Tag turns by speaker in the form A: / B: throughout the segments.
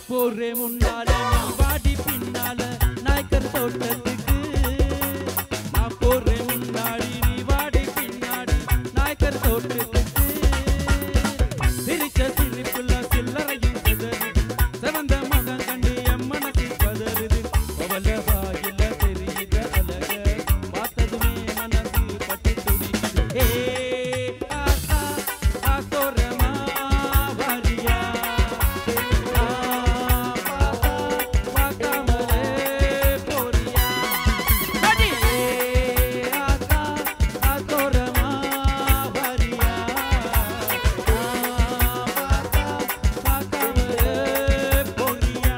A: போறே முன்னால நீ வாடி பின்னால நாய்க்கர் தோட்டத்துக்கு நான் போறேன் முன்னாடி நீ வாடி பின்னாடி நாய்க்கர் தோட்டத்துக்கு சிரிச்ச சிரிப்புள்ள சில்லறையும் சிதறுது சிவந்த மகன் கண்டு என் மனசு பதறுது அவள வாயில தெரியுத அழக பார்த்ததுமே மனசு பட்டு துடிக்குது ஏ ஆசா ஆசோரமா வாரியா ஆ, பார்த்தா பார்க்காமலே போறியா அடியே ஆசா ஆசோரமா வாரியா ஆ, பார்த்தா பார்க்காமலே போறியா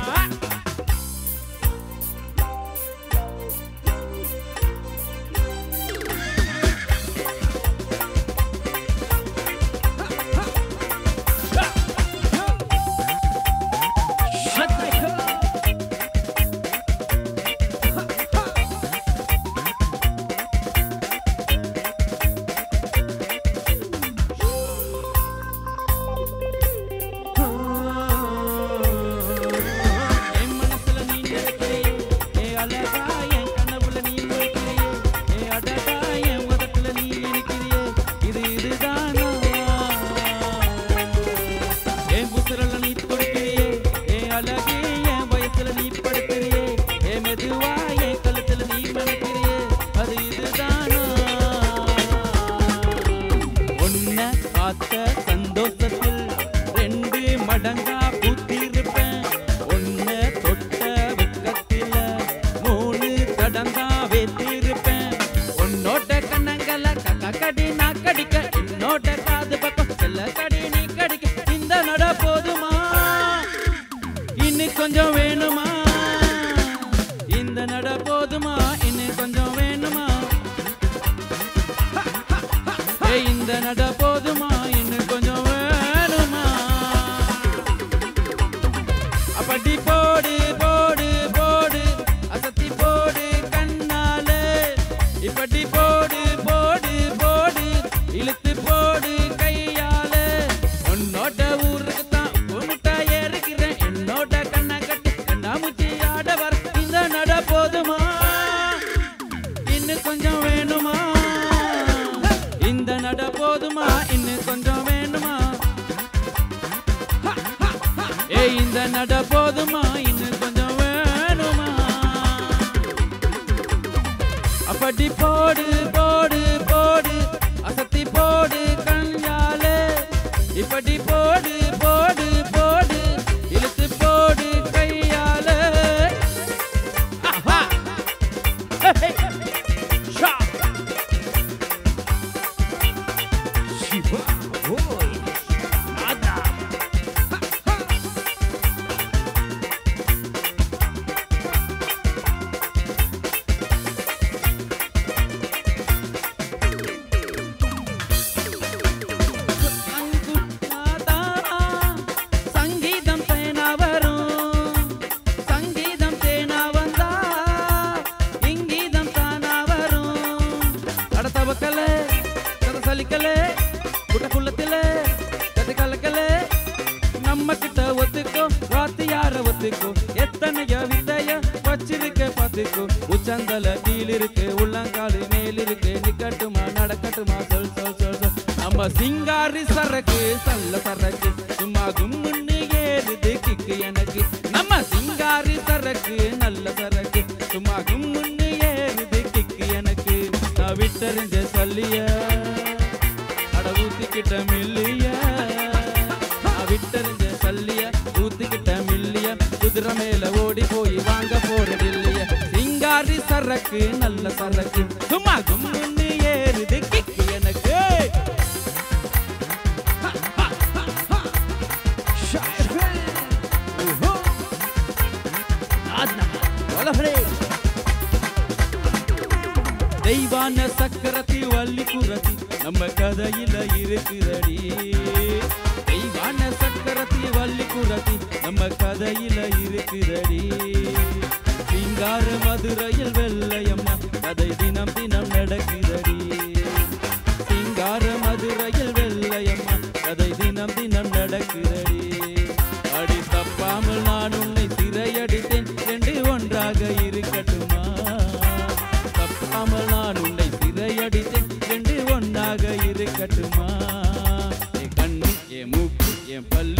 A: என் மனசுல நீ நினைக்கிறியே ஏ அழகா என் கனவுல நீ முழிக்கிறியே ஏ அழகா என் உதட்டுல நீ இனிக்கிறியே இது இதுதானா என் புசுரல நீ துடிக்கிறியே ஏ அழகே என் வயசுல நீ படுக்கிறியே ஏ மெதுவா என் கழுத்துல நீ மணக்கிறியே அது இதுதானா உன்னை பார்த்த சந்தோஷத்தில் ரெண்டு மடங்கா பூத்திருப்பேன் உன்னை தொட்ட வெக்கத்தில மூணு தடங்கா வேத்திருப்பேன் உன்னோட கண்ணங்கள கக்க கடி நான் கடிக்க என்னோட காது பக்கம் செல்ல கடி நீ கடிக்க இந்த நட போதுமா இன்னும் கொஞ்சம் வேணுமா இந்த நட போதுமா இன்னும் கொஞ்சம் வேணுமா ஏய், இந்த நட போதுமா இன்னும் கொஞ்சம் வேணுமா அப்படி போடு போடு போடு அசத்தி போடு கண்ணாலே இப்படி போடு போடு போடு இழுத்து போடு கையாலே உன்னோட ஊருக்கு தான் உன்கிட்ட ஏறுகிறேன் என்னோட கண்ணை கட்டி கண்ணாமூச்சி ஆட வர இந்த நட போதுமா இன்னும் கொஞ்சம் வேணுமா இந்த நட போதுமா இன்னும் கொஞ்சம் வேணுமா ஏய் இந்த நட போதுமா இன்னும் கொஞ்சம் வேணுமா அப்படி போடு போடு போடு அசத்தி போடு கஞ்சாலே இப்படி போடு போடு போடு இழுத்து போடு கையாலே ஆஹா! ஹே, ஹே! ஷா! சிவா, ஓய்! ராதா! அங்குட்டாதா, சங்கீதம் தேனா வரும் சங்கீதம் தேனா வந்தா இங்கீதம் தானா வரும் கடத்தவக்கல கதை சலிக்கல குட்ட குள்ளத்தில கதை கலக்கல நம்ம கிட்ட ஒத்துக்கோ வாத்தியார ஒத்துக்கோ எத்தனையோ வித்தைய வச்சிருக்க பாத்துக்கோ உச்சந்தல கீழ் இருக்கு உள்ளங்காலு மேல் இருக்கு நிக்கட்டுமா நடக்கட்டுமா சொல் சொல் சொல் சொல் நம்ம சிங்காரி சரக்கு சல்ல சரக்கு சும்மா கும்முன்னு ஏறுது கிக்கு எனக்கு நம்ம சிங்காரி சரக்கு நல்ல சரக்கு சும்மா கும்முன்னு ஏறுது கிக்கு எனக்கு நான் விட்டறிஞ்ச சொல்லிய அட ஊத்திக்கிட்ட மில்லிய நான் விட்டறிஞ்ச சல்லிய ஊத்திக்கிட்ட மில்லிய குதிரை மேல ஓடி போய் வாங்க போறது இல்லைய சிங்காரி சரக்கு நல்ல சரக்கு சும்மா கும்முன்னு ஏறுது கிக்கு எனக்கு தெய்வான சக்கரத்தி வள்ளி குரத்தி நம்ம கதையில இருக்குதடி தெய்வான சக்கரத்தி வள்ளி குரத்தி நம்ம கதையில இருக்குதடி சிங்கார மதுரையில் வெள்ளையம்மா கதை தினம் தினம் நடக்குதடி சிங்கார மதுரையில் வெள்ளையம்மா கதை தினம் தினம் நடக்குதடி அடி தப்பாமல்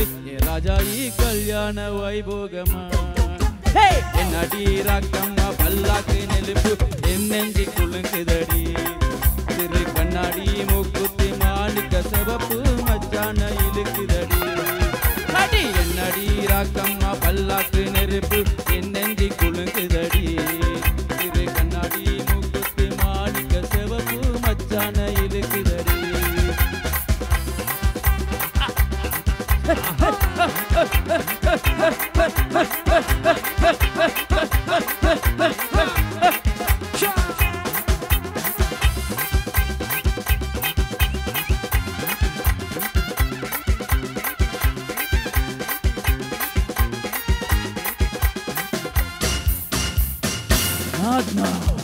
A: ஏ ராஜாயி கல்யாண வைபோகமா என்னடி ராக்கம்மா பல்லாக்கு நெலுப்பு என் நெஞ்சி குலுங்குதடி திரு கண்ணாடி மூக்குத்தி மாணிக்க சிவப்பு மச்சான இழுக்குதடி அடி என்னடி ராக்கம்மா பல்லாக்கு நெருப்பு என் நெஞ்சி குலுங்குதடி திரு கண்ணாடி மூக்குத்தி மாணிக்க சிவப்பு மச்சான இழுக்குதடி Not now.